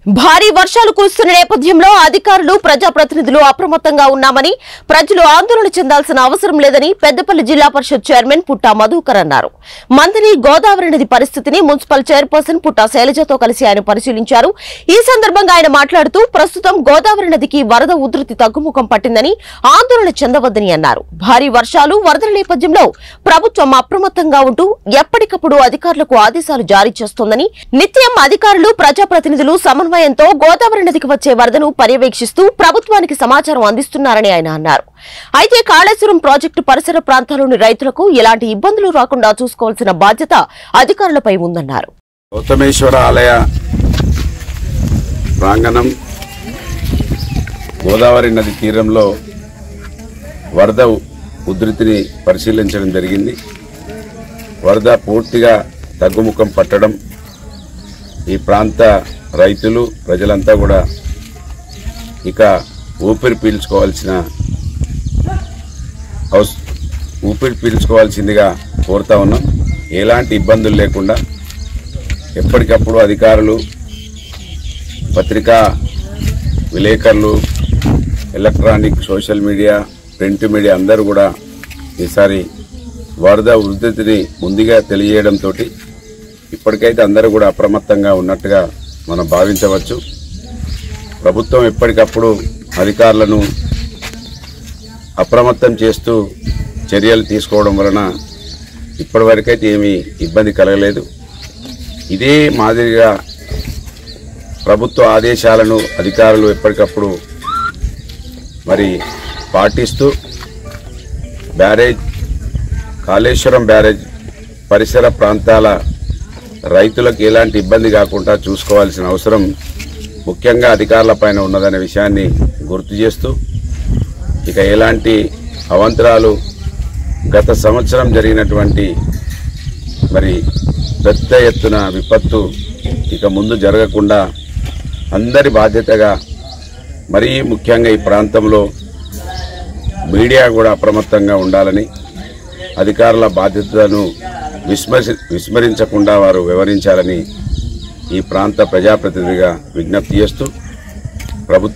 భారీ వర్షాలు కురుస్తున్న నేపథ్యంలో అధికారులు ప్రజాప్రతినిధులు అప్రమత్తంగా ఉన్నామని ప్రజలు ఆందోళన చెందాల్సిన అవసరం లేదని పెద్దపల్లి జిల్లా పరిషత్ చైర్మన్ పుట్టా మధుకర్ అన్నారు మంత్రి గోదావరి నది పరిస్థితిని మున్సిపల్ చైర్పర్సన్ పుట్టా శైలజతో కలిసి ఆయన పరిశీలించారు ఈ సందర్భంగా ఆయన మాట్లాడుతూ ప్రస్తుతం గోదావరి నదికి వరద ఉధృతి తగ్గుముఖం పట్టిందని ఆందోళన చెందవద్దని అన్నారు భారీ వర్షాలు వరదల నేపథ్యంలో ప్రభుత్వం అప్రమత్తంగా ఉంటూ ఎప్పటికప్పుడు అధికారులకు ఆదేశాలు జారీ చేస్తోందని నిత్యం అధికారులు ప్రజాప్రతినిధులు సమన్వయంతో గోదావరి నదికి వచ్చే వరదను పర్యవేక్షిస్తూ ప్రభుత్వానికి సమాచారం అందిస్తున్నారని ఆయన అన్నారు అయితే కాళేశ్వరం ప్రాజెక్టు పరిసర ప్రాంతాల్లోని రైతులకు ఎలాంటి ఇబ్బందులు రాకుండా చూసుకోవాల్సిన బాధ్యత అధికారులపై ఉందన్నారు గౌతమేశ్వర ఆలయ ప్రాంగణం గోదావరి నది తీరంలో వరద ఉధృతిని పరిశీలించడం జరిగింది వరద పూర్తిగా తగ్గుముఖం పట్టడం ఈ ప్రాంత రైతులు ప్రజలంతా కూడా ఇక ఊపిరి పీల్చుకోవాల్సిన హౌస్ ఊపిరి పీల్చుకోవాల్సిందిగా కోరుతా ఉన్నాం ఎలాంటి ఇబ్బందులు లేకుండా ఎప్పటికప్పుడు అధికారులు పత్రికా విలేకరులు electronic social media print media అందరూ కూడా ఈసారి వరద ఉధృతిని ముందుగా తెలియజేయడంతో ఇప్పటికైతే అందరూ కూడా అప్రమత్తంగా ఉన్నట్టుగా మనం భావించవచ్చు ప్రభుత్వం ఎప్పటికప్పుడు అధికారులను అప్రమత్తం చేస్తూ చర్యలు తీసుకోవడం వలన ఇప్పటివరకైతే ఏమీ ఇబ్బంది కలగలేదు ఇదే మాదిరిగా ప్రభుత్వ ఆదేశాలను అధికారులు ఎప్పటికప్పుడు మరి పాటిస్తూ బ్యారేజ్ కాళేశ్వరం బ్యారేజ్ పరిసర ప్రాంతాల రైతులకు ఎలాంటి ఇబ్బంది కాకుండా చూసుకోవాల్సిన అవసరం ముఖ్యంగా అధికారులపైన ఉన్నదనే విషయాన్ని గుర్తు చేస్తూ ఇక ఎలాంటి అవంతరాలు గత సంవత్సరం జరిగినటువంటి మరి పెద్ద ఎత్తున విపత్తు ఇక ముందు జరగకుండా అందరి బాధ్యతగా మరీ ముఖ్యంగా ఈ ప్రాంతంలో మీడియా కూడా అప్రమత్తంగా ఉండాలని అధికారుల బాధ్యతలను విస్మరి విస్మరించకుండా వారు వివరించాలని ఈ ప్రాంత ప్రజాప్రతినిధిగా విజ్ఞప్తి చేస్తూ ప్రభుత్వం